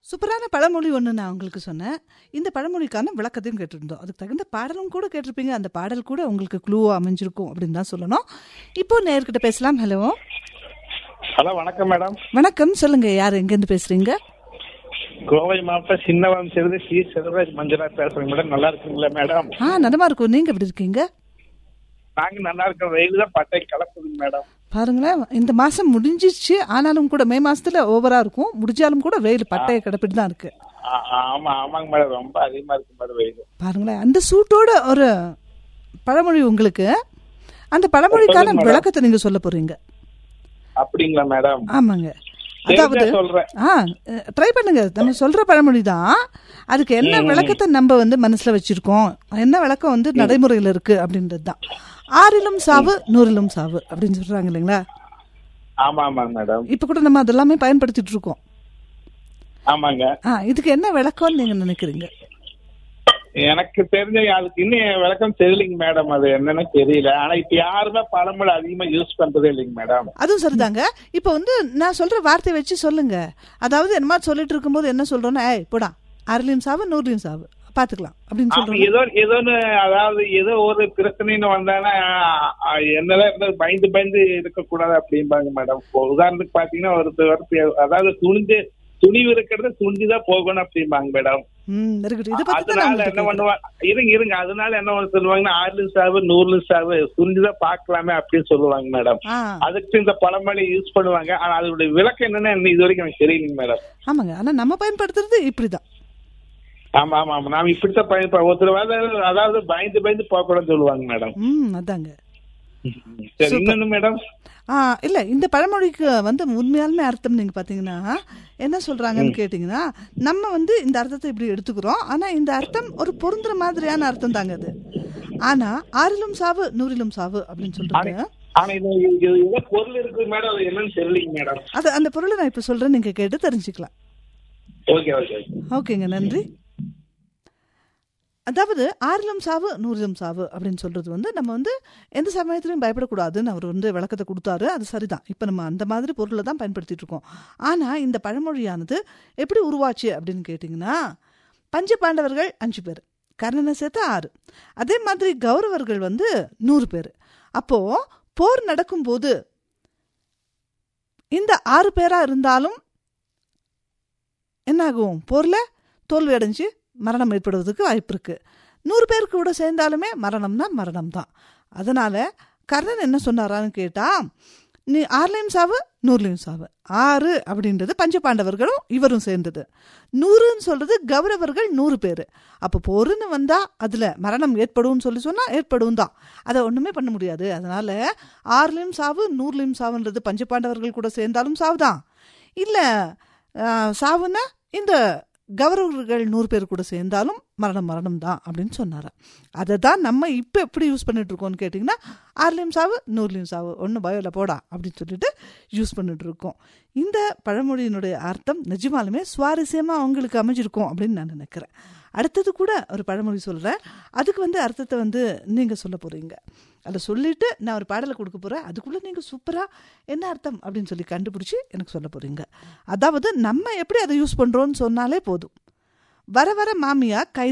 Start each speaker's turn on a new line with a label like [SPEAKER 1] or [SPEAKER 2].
[SPEAKER 1] சூப்பரான பழமொழி ஒன்று நான் உங்களுக்கு சொன்னேன் இந்த பழமொழிக்கான விளக்கத்தையும் கேட்டிருந்தோம் அதுக்கு தகுந்த பாடலும் கூட கேட்டிருப்பீங்க அந்த பாடல் கூட உங்களுக்கு க்ளூவாக அமைஞ்சிருக்கும் அப்படின்னு தான் சொல்லணும் இப்போ நேர்கிட்ட பேசலாம் ஹலோ
[SPEAKER 2] ஹலோ வணக்கம் மேடம்
[SPEAKER 1] வணக்கம் சொல்லுங்க யார் எங்கேருந்து பேசுறீங்க
[SPEAKER 2] கோவை மாவட்டம் சின்னவரம் சேர்ந்து சி செல்வராஜ் மஞ்சளா பேசுறேன் மேடம் நல்லா இருக்குங்களா மேடம்
[SPEAKER 1] ஆ நலமா இருக்கும் நீங்க எப்படி இருக்கீங்க
[SPEAKER 2] நாங்க நல்லா இருக்கோம் வெயில் தான் பட்டை கலப்புதுங்க மேடம்
[SPEAKER 1] பாருங்களேன் இந்த மாசம் முடிஞ்சிச்சு ஆனாலும் கூட மே மாசத்துல ஓவரா இருக்கும் முடிஞ்சாலும் கூட வெயில் பட்டையை கிடப்பிட்டு தான் இருக்கு
[SPEAKER 2] ஆ- ஆமா ஆமாங்க மேடம் ரொம்ப அதிகமா இருக்கு மேடம் வெயில்
[SPEAKER 1] பாருங்களேன் அந்த சூட்டோட ஒரு பழமொழி உங்களுக்கு அந்த பழமொழிக்கான
[SPEAKER 2] சொல்லுங்க மேடம்.
[SPEAKER 1] விளக்கத்தை நீங்க சொல்ல போறீங்க
[SPEAKER 2] அப்படிங்களா மேடம்
[SPEAKER 1] ஆமாங்க
[SPEAKER 2] தெரிஞ்சா
[SPEAKER 1] அதாவது
[SPEAKER 2] சொல்றேன்
[SPEAKER 1] ஆ ட்ரை பண்ணுங்க நம்ம சொல்ற பழமொழி தான் அதுக்கு என்ன விளக்கத்தை நம்ம வந்து மனசுல வச்சிருக்கோம் என்ன விளக்கம் வந்து நடைமுறையில இருக்கு அப்படின்றது தான் ஆறிலும் சாவு நூறிலும் சாவு அப்படின்னு சொல்றாங்க இல்லைங்களா
[SPEAKER 2] ஆமா ஆமாங்க மேடம்
[SPEAKER 1] இப்ப கூட நம்ம அதெல்லாமே பயன்படுத்திட்டு இருக்கோம்
[SPEAKER 2] ஆமாங்க
[SPEAKER 1] ஆ இதுக்கு என்ன விளக்கம்னு நீங்க நினைக்கிறீங்க
[SPEAKER 2] எனக்கு தெரிஞ்ச அதுக்கு இன்னும் விளக்கம் தெரியலைங்க மேடம் அது என்னன்னு தெரியல ஆனா இப்ப யாருமே பழமொழி அதிகமா யூஸ் பண்றதே இல்லைங்க மேடம்
[SPEAKER 1] அதுவும் சரிதாங்க இப்போ வந்து நான் சொல்ற வார்த்தையை வச்சு சொல்லுங்க அதாவது என்னமா சொல்லிட்டு இருக்கும்போது என்ன சொல்றோன்னா ஏய் போடா அரைலையும் சாவு நூறுலையும் சாவு பாத்துக்கலாம் அப்படின்னு
[SPEAKER 2] ஆமா,
[SPEAKER 1] சொல்றோம்
[SPEAKER 2] ஏதோ ஏதோன்னு அதாவது ஏதோ ஒரு பிரச்சனைன்னு வந்தானா என்னதான் இருந்தாலும் பயந்து பயந்து இருக்கக்கூடாது அப்படிம்பாங்க மேடம் இப்போ உதாரணத்துக்கு பாத்தீங்கன்னா ஒருத்தர் ஒருத்தர் அதாவது துணிஞ்சு துணிவு இருக்கிறது துணிஞ்சுதான் போகணும் அப்படிம்பாங்க மேடம்
[SPEAKER 1] ம் இருக்கட்டும் இதை பத்தி தான் நான்
[SPEAKER 2] அதனால
[SPEAKER 1] உங்கள்ட்ட
[SPEAKER 2] என்ன
[SPEAKER 1] கேக்குறேன்.
[SPEAKER 2] பண்ணுவாங்க இருங்க இருங்க அதனால என்ன பண்ண சொல்லுவாங்கன்னா ஆறுல சாவு நூறுல சாவு துணிஞ்சுதான் பாக்கலாமே அப்படின்னு சொல்லுவாங்க மேடம்
[SPEAKER 1] ஆ
[SPEAKER 2] அதுக்கு இந்த பழமொழி யூஸ் பண்ணுவாங்க ஆனா அதோட விளக்கம் என்னன்னு எனக்கு இது வரைக்கும் எனக்கு தெரியலைங்க மேடம்
[SPEAKER 1] ஆமாங்க ஆனா நம்ம பயன்படுத்துறது இப்படிதான்
[SPEAKER 2] ஆமா ஆமா ஆமா நாம இப்படித்தான் பயன்பட ஒருத்தர் வந்து அதாவது பயந்து பயந்து போகக்கூடாதுன்னு சொல்லுவாங்க மேடம்
[SPEAKER 1] ம் அதாங்க
[SPEAKER 2] சரி இன்னொன்னு மேடம்
[SPEAKER 1] ஆ இல்ல இந்த பழமொழிக்கு வந்து உண்மையாலுமே அர்த்தம் நீங்க பாத்தீங்கன்னா என்ன சொல்றாங்கன்னு கேட்டீங்கன்னா நம்ம வந்து இந்த அர்த்தத்தை இப்படி எடுத்துக்கிறோம் ஆனா இந்த அர்த்தம் ஒரு பொருந்துற மாதிரியான அர்த்தம் தாங்க அது ஆனா ஆறிலும் சாவு நூறிலும் சாவு அப்படின்னு சொல்றாங்க
[SPEAKER 2] ஆனா இது இது ஏதோ பொருள் இருக்கு மேடம் அது என்னன்னு தெரியலைங்க மேடம்
[SPEAKER 1] அது அந்த பொருளை நான் இப்ப சொல்றேன் நீங்க கேட்டு தெரிஞ்சுக்கலாம்
[SPEAKER 2] ஓகே ஓகே
[SPEAKER 1] ஓகேங்க நன்றி அதாவது ஆறிலும் சாவு நூறிலும் சாவு அப்படின்னு சொல்றது வந்து நம்ம வந்து எந்த சமயத்திலையும் பயப்படக்கூடாதுன்னு அவர் வந்து விளக்கத்தை கொடுத்தாரு அது சரிதான் இப்போ நம்ம அந்த மாதிரி பொருளை தான் பயன்படுத்திட்டு இருக்கோம் ஆனால் இந்த பழமொழியானது எப்படி உருவாச்சு அப்படின்னு கேட்டிங்கன்னா பஞ்ச பாண்டவர்கள் அஞ்சு பேர் கர்ணனை சேர்த்து ஆறு அதே மாதிரி கௌரவர்கள் வந்து நூறு பேர் அப்போ போர் நடக்கும்போது இந்த ஆறு பேரா இருந்தாலும் என்னாகும் போர்ல தோல்வி அடைஞ்சு மரணம் ஏற்படுவதற்கு வாய்ப்பு இருக்கு நூறு பேர் கூட சேர்ந்தாலுமே மரணம்னா மரணம் தான் அதனால கர்ணன் என்ன சொன்னாரான்னு கேட்டா நீ ஆறுலையும் சாவு நூறுலையும் சாவு ஆறு அப்படின்றது பஞ்சபாண்டவர்களும் இவரும் சேர்ந்தது நூறுன்னு சொல்றது கௌரவர்கள் நூறு பேர் அப்போ போருன்னு வந்தா அதுல மரணம் ஏற்படும்னு சொல்லி சொன்னா ஏற்படும் தான் அதை ஒண்ணுமே பண்ண முடியாது அதனால ஆறுலையும் சாவு நூறுலையும் சாவுன்றது பஞ்சபாண்டவர்கள் கூட சேர்ந்தாலும் சாவுதான் இல்ல ஆஹ், சாவுன்னா இந்த கௌரவர்கள் நூறு பேர் கூட சேர்ந்தாலும் மரணம் மரணம் தான் அப்படின்னு சொன்னார் அதை தான் நம்ம இப்போ எப்படி யூஸ் பண்ணிட்டு இருக்கோம்னு கேட்டிங்கன்னா ஆறுலையும் சாவு நூறுலையும் சாவு ஒன்றும் பயம் இல்லை போடா அப்படின்னு சொல்லிட்டு யூஸ் பண்ணிட்டு இருக்கோம் இந்த பழமொழியினுடைய அர்த்தம் நிஜமாலுமே சுவாரஸ்யமாக அவங்களுக்கு அமைஞ்சிருக்கும் அப்படின்னு நான் நினைக்கிறேன் அடுத்தது கூட ஒரு பழமொழி சொல்கிறேன் அதுக்கு வந்து அர்த்தத்தை வந்து நீங்கள் சொல்ல போகிறீங்க அதை சொல்லிட்டு நான் ஒரு பாடலை கொடுக்க போகிறேன் அதுக்குள்ளே நீங்கள் சூப்பராக என்ன அர்த்தம் அப்படின்னு சொல்லி கண்டுபிடிச்சி எனக்கு சொல்ல போகிறீங்க அதாவது நம்ம எப்படி அதை யூஸ் பண்ணுறோன்னு சொன்னாலே போதும் வர வர மாமியா கை